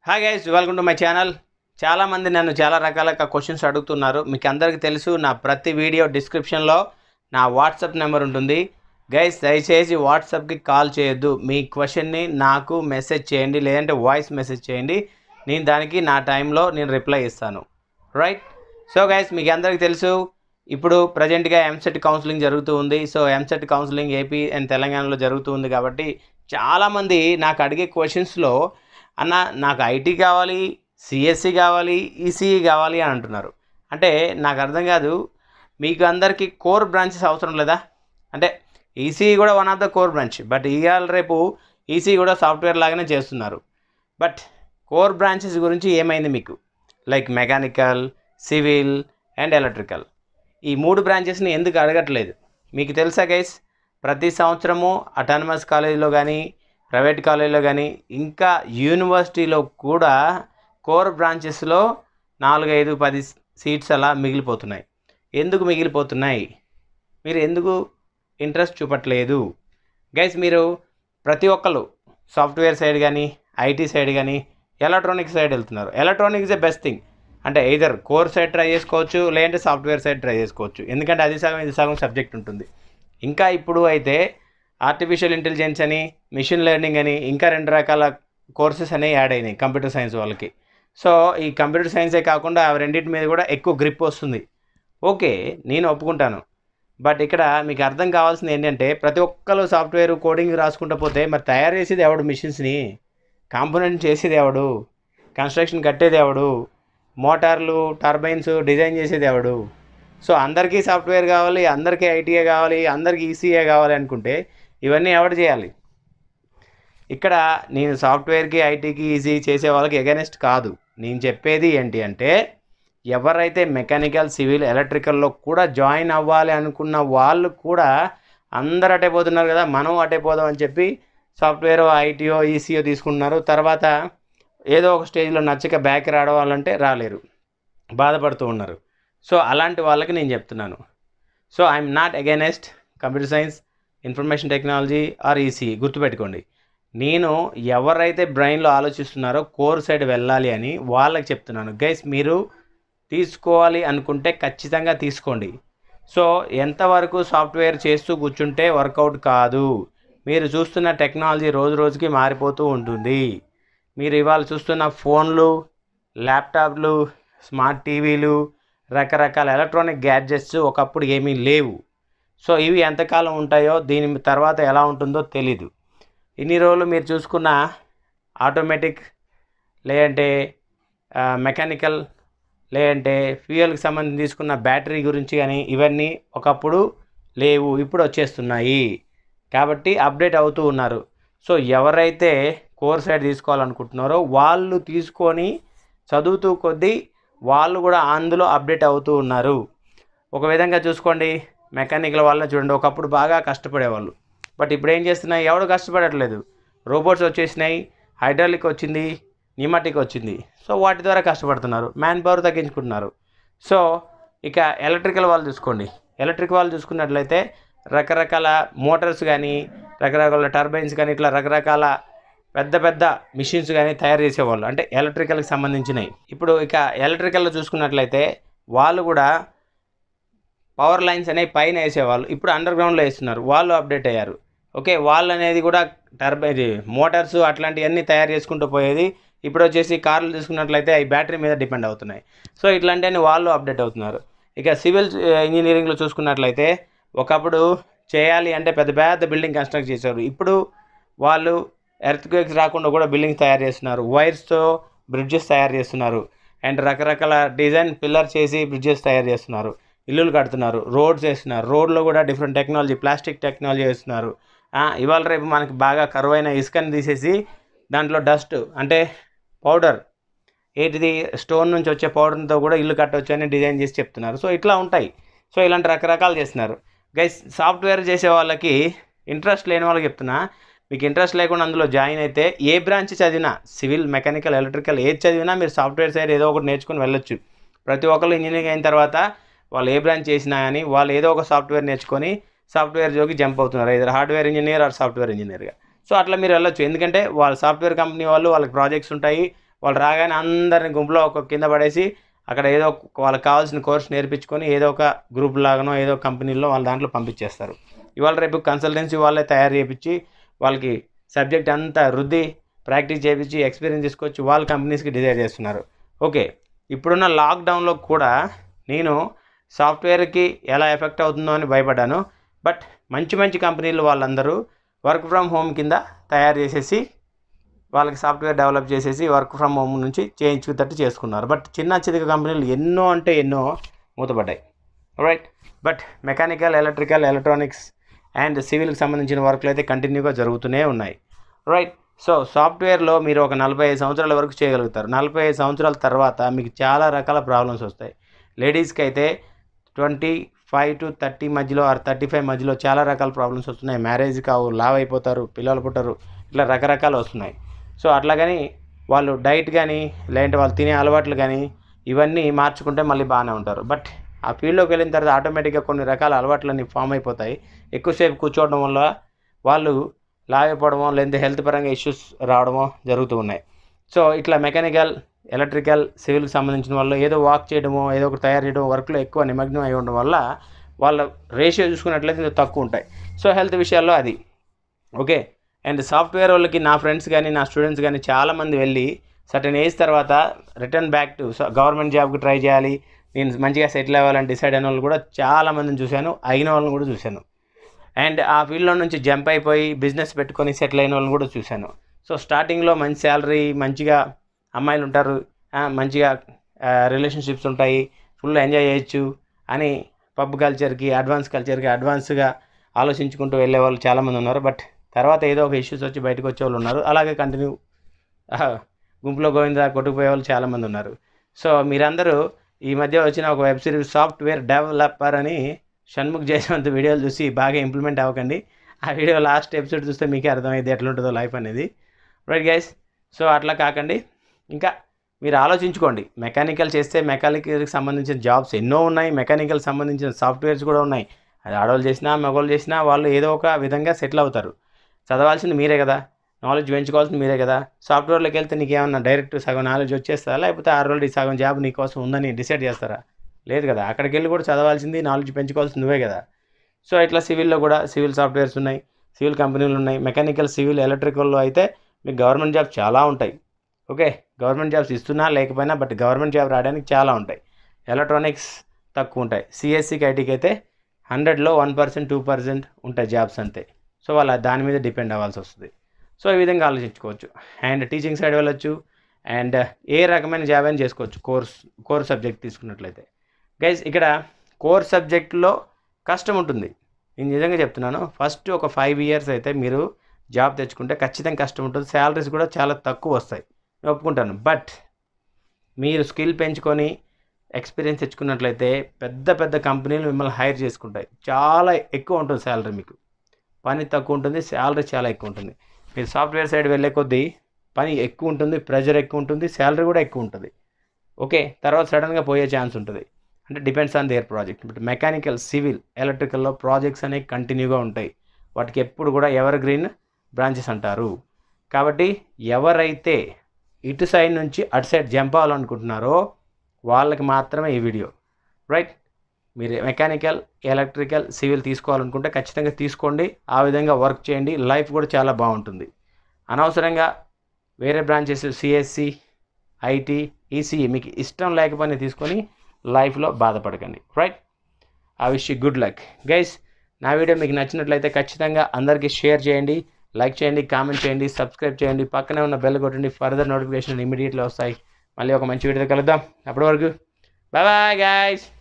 hi guys welcome to my channel చాలామంది నన్ను చాలా రకాల క్వశ్చన్స్ అడుగుతున్నారు మీకు అందరికీ తెలుసు నా ప్రతి వీడియో డిస్క్రిప్షన్లో నా వాట్సాప్ నెంబర్ ఉంటుంది గైస్ దయచేసి వాట్సాప్కి కాల్ చేయొద్దు మీ క్వశ్చన్ని నాకు మెసేజ్ చేయండి లేదంటే వాయిస్ మెసేజ్ చేయండి నేను దానికి నా టైంలో నేను రిప్లై ఇస్తాను రైట్ సో గైస్ మీకు అందరికీ తెలుసు ఇప్పుడు ప్రజెంట్గా ఎంసెట్ కౌన్సిలింగ్ జరుగుతూ ఉంది so EAMCET counselling AP and తెలంగాణలో జరుగుతూ ఉంది కాబట్టి చాలామంది నాకు అడిగే క్వశ్చన్స్లో అన్న నాకు ఐటీ కావాలి సిఎస్సి కావాలి ఈసీఈ కావాలి అని అంటున్నారు అంటే నాకు అర్థం కాదు మీకు అందరికీ కోర్ బ్రాంచెస్ అవసరం లేదా అంటే ఈసీఈ కూడా one of the core branch but ఇవాళ రేపు ఈసీ కూడా సాఫ్ట్వేర్ లాగానే చేస్తున్నారు బట్ కోర్ బ్రాంచెస్ గురించి ఏమైంది మీకు like mechanical civil and electrical ఈ మూడు బ్రాంచెస్ని ఎందుకు అడగట్లేదు మీకు తెలుసా గైస్ ప్రతి సంవత్సరము అటానమస్ కాలేజీలో కానీ ప్రైవేట్ కాలేజీలో కానీ ఇంకా యూనివర్సిటీలో కూడా కోర్ బ్రాంచెస్లో నాలుగు ఐదు పది సీట్స్ అలా మిగిలిపోతున్నాయి ఎందుకు మిగిలిపోతున్నాయి మీరు ఎందుకు ఇంట్రెస్ట్ చూపట్లేదు గైస్ మీరు ప్రతి ఒక్కరు సాఫ్ట్వేర్ సైడ్ కానీ ఐటీ సైడ్ కానీ ఎలక్ట్రానిక్ సైడ్ వెళ్తున్నారు ఎలక్ట్రానిక్స్ ఏ బెస్ట్ థింగ్ అంటే ఇదర్ కోర్ సైడ్ ట్రై చేసుకోవచ్చు లేదంటే సాఫ్ట్వేర్ సైడ్ ట్రై చేసుకోవచ్చు ఎందుకంటే అది సగం ఇది సగం సబ్జెక్ట్ ఉంటుంది ఇంకా ఇప్పుడు అయితే ఆర్టిఫిషియల్ ఇంటెలిజెన్స్ అని మిషన్ లెర్నింగ్ అని ఇంకా రెండు రకాల కోర్సెస్ అనేవి యాడ్ అయినాయి కంప్యూటర్ సైన్స్ వాళ్ళకి సో ఈ కంప్యూటర్ సైన్సే కాకుండా ఆ రెండింటి మీద కూడా ఎక్కువ గ్రిప్ వస్తుంది ఓకే నేను ఒప్పుకుంటాను బట్ ఇక్కడ మీకు అర్థం కావాల్సింది ఏంటంటే ప్రతి ఒక్కరు సాఫ్ట్వేర్ కోడింగ్ రాసుకుంటూ పోతే మరి తయారు చేసేది ఎవడు మిషన్స్ని కాంపోనెంట్ చేసేది ఎవడు కన్స్ట్రక్షన్ కట్టేది ఎవడు మోటార్లు టర్బైన్స్ డిజైన్ చేసేది ఎవడు సో అందరికీ సాఫ్ట్వేర్ కావాలి అందరికీ ఐటీఏ కావాలి అందరికీ ఈసీఏ కావాలి అనుకుంటే ఇవన్నీ ఎవడు చేయాలి ఇక్కడ నేను సాఫ్ట్వేర్కి ఐటీకి ఈజీ చేసే వాళ్ళకి ఎగనెస్ట్ కాదు నేను చెప్పేది ఏంటి అంటే ఎవరైతే మెకానికల్ సివిల్ ఎలక్ట్రికల్లో కూడా జాయిన్ అవ్వాలి అనుకున్న వాళ్ళు కూడా అందరు అటే పోతున్నారు కదా మనం అటే పోదాం అని చెప్పి సాఫ్ట్వేర్ ఐటీఓ ఈసీఓ తీసుకుంటున్నారు తర్వాత ఏదో ఒక స్టేజ్లో నచ్చక బ్యాక్ రావాలంటే రాలేరు బాధపడుతూ ఉన్నారు సో అలాంటి వాళ్ళకి నేను చెప్తున్నాను so I'm not against computer science information technology or EC గుర్తుపెట్టుకోండి నేను ఎవరైతే బ్రెయిన్లో ఆలోచిస్తున్నారో కోర్ సైడ్ వెళ్ళాలి అని వాళ్ళకి చెప్తున్నాను గైస్ మీరు తీసుకోవాలి అనుకుంటే ఖచ్చితంగా తీసుకోండి సో ఎంతవరకు సాఫ్ట్వేర్ చేస్తూ కూర్చుంటే వర్కౌట్ కాదు మీరు చూస్తున్న టెక్నాలజీ రోజు రోజుకి మారిపోతూ ఉంటుంది మీరు ఇవాళ చూస్తున్న ఫోన్లు ల్యాప్టాప్లు స్మార్ట్ టీవీలు రకరకాల ఎలక్ట్రానిక్ గ్యాడ్జెట్స్ ఒకప్పుడు ఏమీ లేవు సో ఇవి ఎంతకాలం ఉంటాయో దీని తర్వాత ఎలా ఉంటుందో తెలీదు ఇన్ని రోజులు మీరు చూసుకున్న ఆటోమేటిక్ లేదంటే మెకానికల్ లేదంటే ఫ్యూయల్కి సంబంధించి తీసుకున్న బ్యాటరీ గురించి కానీ ఇవన్నీ ఒకప్పుడు లేవు ఇప్పుడు వచ్చేస్తున్నాయి కాబట్టి అప్డేట్ అవుతూ ఉన్నారు సో ఎవరైతే కోర్ సైడ్ తీసుకోవాలనుకుంటున్నారో వాళ్ళు తీసుకొని చదువుతూ కొద్దీ వాళ్ళు కూడా అందులో అప్డేట్ అవుతూ ఉన్నారు ఒక విధంగా చూసుకోండి మెకానికల్ వాళ్ళని చూడండి ఒకప్పుడు బాగా కష్టపడేవాళ్ళు బట్ ఇప్పుడు ఏం చేస్తున్నాయి ఎవడు కష్టపడట్లేదు రోబోట్స్ వచ్చేసినాయి హైడ్రాలిక్ వచ్చింది న్యూమాటిక్ వచ్చింది సో వాటి ద్వారా కష్టపడుతున్నారు మ్యాన్ పవర్ తగ్గించుకుంటున్నారు సో ఇక ఎలక్ట్రికల్ వాళ్ళు చూసుకోండి ఎలక్ట్రిక్ వాళ్ళు చూసుకున్నట్లయితే రకరకాల మోటార్స్ కానీ రకరకాల టర్బైన్స్ కానీ ఇట్లా రకరకాల పెద్ద పెద్ద మిషన్స్ కానీ తయారు చేసేవాళ్ళు అంటే ఎలక్ట్రికల్కి సంబంధించినవి ఇప్పుడు ఇక ఎలక్ట్రికల్లో చూసుకున్నట్లయితే వాళ్ళు కూడా పవర్ లైన్స్ అనేవి పైన వేసేవాళ్ళు ఇప్పుడు అండర్ గ్రౌండ్లో వేస్తున్నారు వాళ్ళు అప్డేట్ అయ్యారు ఓకే వాళ్ళు అనేది కూడా టర్బై ఇది మోటార్స్ అట్లాంటివన్నీ తయారు చేసుకుంటూ పోయేది ఇప్పుడు వచ్చేసి కార్లు తీసుకున్నట్లయితే అవి బ్యాటరీ మీద డిపెండ్ అవుతున్నాయి సో ఇట్లాంటివన్నీ వాళ్ళు అప్డేట్ అవుతున్నారు ఇక సివిల్ ఇంజనీరింగ్లో చూసుకున్నట్లయితే ఒకప్పుడు చేయాలి అంటే పెద్ద పెద్ద బిల్డింగ్ కన్స్ట్రక్ట్ చేశారు ఇప్పుడు వాళ్ళు ఎర్త్ క్వేక్స్ రాకుండా కూడా బిల్డింగ్స్ తయారు చేస్తున్నారు వైర్స్తో బ్రిడ్జెస్ తయారు చేస్తున్నారు అండ్ రకరకాల డిజైన్ పిల్లర్ చేసి బ్రిడ్జెస్ తయారు చేస్తున్నారు ఇల్లులు కడుతున్నారు రోడ్స్ వేస్తున్నారు రోడ్లో కూడా డిఫరెంట్ టెక్నాలజీ ప్లాస్టిక్ టెక్నాలజీ వేస్తున్నారు ఇవాళ రేపు మనకి బాగా కరువైన ఇసుకని తీసేసి దాంట్లో డస్ట్ అంటే పౌడర్ ఏంటిది స్టోన్ నుంచి వచ్చే పౌడర్తో కూడా ఇల్లు కట్టవచ్చు అని డిజైన్ చేసి చెప్తున్నారు సో ఇట్లా ఉంటాయి సో ఇలాంటి రకరకాలు చేస్తున్నారు గైస్ సాఫ్ట్వేర్ చేసే వాళ్ళకి ఇంట్రెస్ట్ లేని వాళ్ళకి చెప్తున్నా మీకు ఇంట్రెస్ట్ లేకుండా అందులో జాయిన్ అయితే ఏ బ్రాంచ్ చదివినా సివిల్ మెకానికల్ ఎలక్ట్రికల్ ఏది చదివినా మీరు సాఫ్ట్వేర్ సైడ్ ఏదో ఒకటి నేర్చుకుని వెళ్ళొచ్చు ప్రతి ఒక్కరు ఇంజనీరింగ్ అయిన తర్వాత వాళ్ళు ఏ బ్రాంచ్ చేసినా కానీ వాళ్ళు ఏదో ఒక సాఫ్ట్వేర్ నేర్చుకొని సాఫ్ట్వేర్ జోకి జంప్ అవుతున్నారు ఇద్దరు హార్డ్వేర్ ఇంజనీర్ ఆర్ సాఫ్ట్వేర్ ఇంజనీర్గా సో అట్లా మీరు వెళ్ళొచ్చు ఎందుకంటే వాళ్ళ సాఫ్ట్వేర్ కంపెనీ వాళ్ళు వాళ్ళకి ప్రాజెక్ట్స్ ఉంటాయి వాళ్ళు రాగానే అందరిని గుంపులో ఒక కింద పడేసి అక్కడ ఏదో ఒక- వాళ్ళకి కావాల్సిన కోర్స్ నేర్పించుకొని ఏదో ఒక గ్రూప్ లాగానో ఏదో కంపెనీలో వాళ్ళ దాంట్లో పంపించేస్తారు ఇవాళ రేపు కన్సల్టెన్సీ వాళ్ళే తయారు చేయించి వాళ్ళకి సబ్జెక్ట్ అంతా రుద్ది ప్రాక్టీస్ చేయించి ఎక్స్పీరియన్స్ తీసుకొచ్చి వాళ్ళ కంపెనీస్కి డిజైర్ చేస్తున్నారు ఓకే ఇప్పుడున్న లాక్డౌన్లో కూడా నేను సాఫ్ట్వేర్కి ఎలా ఎఫెక్ట్ అవుతుందో అని భయపడ్డాను బట్ మంచి మంచి కంపెనీలు వాళ్ళందరూ వర్క్ ఫ్రమ్ హోమ్ కింద తయారు చేసేసి వాళ్ళకి సాఫ్ట్వేర్ డెవలప్ చేసేసి వర్క్ ఫ్రమ్ హోమ్ నుంచి చేయించుకున్నట్టు చేసుకున్నారు బట్ చిన్న చిన్న కంపెనీలు ఎన్నో అంటే ఎన్నో మూతపడ్డాయి right but mechanical electrical electronics and సివిల్కి సంబంధించిన వర్క్లు అయితే కంటిన్యూగా జరుగుతూనే ఉన్నాయి రైట్ సో సాఫ్ట్వేర్లో మీరు ఒక నలభై ఐదు సంవత్సరాల వరకు చేయగలుగుతారు నలభై ఐదు సంవత్సరాల తర్వాత మీకు చాలా రకాల ప్రాబ్లమ్స్ వస్తాయి లేడీస్కి అయితే ట్వంటీ ఫైవ్ టు థర్టీ మధ్యలో ఆర్ థర్టీ ఫైవ్ మధ్యలో చాలా రకాల ప్రాబ్లమ్స్ వస్తున్నాయి మ్యారేజ్ కావు లావ్ అయిపోతారు పిల్లలు పుట్టరు ఇట్లా రకరకాలు వస్తున్నాయి సో అట్లాగని వాళ్ళు డైట్ కానీ లేదంటే వాళ్ళు తినే అలవాట్లు కానీ ఇవన్నీ మార్చుకుంటే మళ్ళీ బాగానే ఉంటారు బట్ ఆ ఫీల్డ్లోకి వెళ్ళిన తర్వాత ఆటోమేటిక్గా కొన్ని రకాల అలవాట్లన్నీ ఫామ్ అయిపోతాయి ఎక్కువసేపు కూర్చోవడం వల్ల వాళ్ళు లాగైపోవడమో లేదంటే హెల్త్ పరంగా ఇష్యూస్ రావడమో జరుగుతూ ఉన్నాయి సో ఇట్లా మెకానికల్ ఎలక్ట్రికల్ సివిల్కి సంబంధించిన వాళ్ళు ఏదో వాక్ చేయడమో ఏదో ఒకటి తయారు చేయడం వర్క్లో ఎక్కువ నిమగ్నం అయి ఉండడం వల్ల వాళ్ళ రేషియో చూసుకున్నట్లయితే ఇది తక్కువ ఉంటాయి సో హెల్త్ విషయాల్లో అది ఓకే అండ్ సాఫ్ట్వేర్ వాళ్ళకి నా ఫ్రెండ్స్ కానీ నా స్టూడెంట్స్ కానీ చాలామంది వెళ్ళి సర్టన్ ఏజ్ తర్వాత రిటర్న్ బ్యాక్ టు గవర్నమెంట్ జాబ్కి ట్రై చేయాలి నేను మంచిగా సెటిల్ అవ్వాలని డిసైడ్ అయిన వాళ్ళు కూడా చాలామందిని చూశాను అయిన వాళ్ళని కూడా చూశాను అండ్ ఆ ఫీల్డ్లో నుంచి జంప్ అయిపోయి బిజినెస్ పెట్టుకొని సెటిల్ అయిన వాళ్ళని కూడా చూశాను సో స్టార్టింగ్లో మంచి శాలరీ మంచిగా అమ్మాయిలు ఉంటారు ఆ, మంచిగా రిలేషన్షిప్స్ ఉంటాయి ఫుల్ ఎంజాయ్ చేయొచ్చు అని పబ్ కల్చర్కి అడ్వాన్స్ కల్చర్కి అడ్వాన్స్గా ఆలోచించుకుంటూ వెళ్ళే వాళ్ళు చాలామంది ఉన్నారు బట్ తర్వాత ఏదో ఒక ఇష్యూస్ వచ్చి బయటకు వచ్చే వాళ్ళు ఉన్నారు అలాగే కంటిన్యూ గుంపులో గోవిందా కొట్టుకుపోయే వాళ్ళు చాలామంది ఉన్నారు సో మీరందరూ ఈ మధ్య వచ్చిన ఒక వెబ్ సిరీస్ సాఫ్ట్వేర్ డెవలపర్ అని షణ్ముఖ్ జయవంత్ వీడియోలు చూసి బాగా ఇంప్లిమెంట్ అవ్వకండి ఆ వీడియో లాస్ట్ ఎపిసోడ్ చూస్తే మీకే అర్థమైంది ఎట్లుంటుందో లైఫ్ అనేది రైట్ గైస్ సో అట్లా కాకండి ఇంకా మీరు ఆలోచించుకోండి మెకానికల్ చేస్తే మెకానికల్కి సంబంధించిన జాబ్స్ ఎన్నో ఉన్నాయి మెకానికల్ సంబంధించిన సాఫ్ట్వేర్స్ కూడా ఉన్నాయి అది ఆడవాళ్ళు చేసినా మగవాళ్ళు చేసినా వాళ్ళు ఏదో ఒక విధంగా సెటిల్ అవుతారు చదవాల్సింది మీరే కదా నాలెడ్జ్ పెంచుకోవాల్సింది మీరే కదా సాఫ్ట్వేర్లోకి వెళ్తే నీకు ఏమన్నా డైరెక్ట్ సగం నాలెడ్జ్ వచ్చేస్తారా లేకపోతే ఆరు రోజులు ఈ సగం జాబ్ నీకోసం ఉందని డిసైడ్ చేస్తారా లేదు కదా అక్కడికి వెళ్ళి కూడా చదవాల్సింది నాలెడ్జ్ పెంచుకోవాల్సింది నువ్వే కదా సో ఇట్లా సివిల్లో కూడా సివిల్ సాఫ్ట్వేర్స్ ఉన్నాయి సివిల్ కంపెనీలు ఉన్నాయి మెకానికల్ సివిల్ ఎలక్ట్రికల్లో అయితే మీకు గవర్నమెంట్ జాబ్ చాలా ఉంటాయి ఓకే గవర్నమెంట్ జాబ్స్ ఇస్తున్నా లేకపోయినా బట్ గవర్నమెంట్ జాబ్ రావడానికి చాలా ఉంటాయి ఎలక్ట్రానిక్స్ తక్కువ ఉంటాయి సిఎస్సికి ఐటీకి అయితే హండ్రెడ్లో వన్ పర్సెంట్ టూ పర్సెంట్ ఉంటాయి జాబ్స్ అంతే సో వాళ్ళ దాని మీద డిపెండ్ అవ్వాల్సి వస్తుంది సో ఈ విధంగా ఆలోచించుకోవచ్చు అండ్ టీచింగ్ సైడ్ వెళ్ళొచ్చు అండ్ ఏ రకమైన జాబ్ అయినా చేసుకోవచ్చు కోర్స్ కోర్ సబ్జెక్ట్ తీసుకున్నట్లయితే గైజ్ ఇక్కడ కోర్ సబ్జెక్ట్లో కష్టం ఉంటుంది నేను నిజంగా చెప్తున్నాను ఫస్ట్ ఒక ఫైవ్ ఇయర్స్ అయితే మీరు జాబ్ తెచ్చుకుంటే ఖచ్చితంగా కష్టం ఉంటుంది శాలరీస్ కూడా చాలా తక్కువ వస్తాయి నేను ఒప్పుకుంటాను బట్ మీరు స్కిల్ పెంచుకొని ఎక్స్పీరియన్స్ తెచ్చుకున్నట్లయితే పెద్ద పెద్ద కంపెనీలు మిమ్మల్ని హైర్ చేసుకుంటాయి చాలా ఎక్కువ ఉంటుంది శాలరీ మీకు పని తక్కువ ఉంటుంది శాలరీ చాలా ఎక్కువ ఉంటుంది మీరు సాఫ్ట్వేర్ సైడ్ వెళ్ళే కొద్దీ పని ఎక్కువ ఉంటుంది ప్రెషర్ ఎక్కువ ఉంటుంది శాలరీ కూడా ఎక్కువ ఉంటుంది ఓకే తర్వాత సడన్గా పోయే ఛాన్స్ ఉంటుంది అంటే depends on their project but mechanical civil ఎలక్ట్రికల్లో ప్రాజెక్ట్స్ అనేవి కంటిన్యూగా ఉంటాయి వాటికి ఎప్పుడు కూడా ఎవర్ గ్రీన్ బ్రాంచెస్ అంటారు కాబట్టి ఎవరైతే ఇటు సైడ్ నుంచి అటు సైడ్ జంప్ అవ్వాలనుకుంటున్నారో వాళ్ళకి మాత్రమే ఈ వీడియో రైట్ మీరు మెకానికల్ ఎలక్ట్రికల్ సివిల్ తీసుకోవాలనుకుంటే ఖచ్చితంగా తీసుకోండి ఆ విధంగా వర్క్ చేయండి లైఫ్ కూడా చాలా బాగుంటుంది అనవసరంగా వేరే బ్రాంచెస్ సిఎస్సి ఐటీ ఈసీఈ మీకు ఇష్టం లేకపోయినా తీసుకొని లైఫ్లో బాధపడకండి right uh wish good luck guys నా వీడియో మీకు నచ్చినట్లయితే ఖచ్చితంగా అందరికీ షేర్ చేయండి లైక్ చేయండి కామెంట్ చేయండి సబ్స్క్రైబ్ చేయండి పక్కనే ఉన్న బెల్ కొట్టండి ఫర్దర్ నోటిఫికేషన్ ఇమీడియట్లీ వస్తాయి మళ్ళీ ఒక మంచి వీడియో కలుద్దాం అప్పటి వరకు బాయ్ బాయ్ గైస్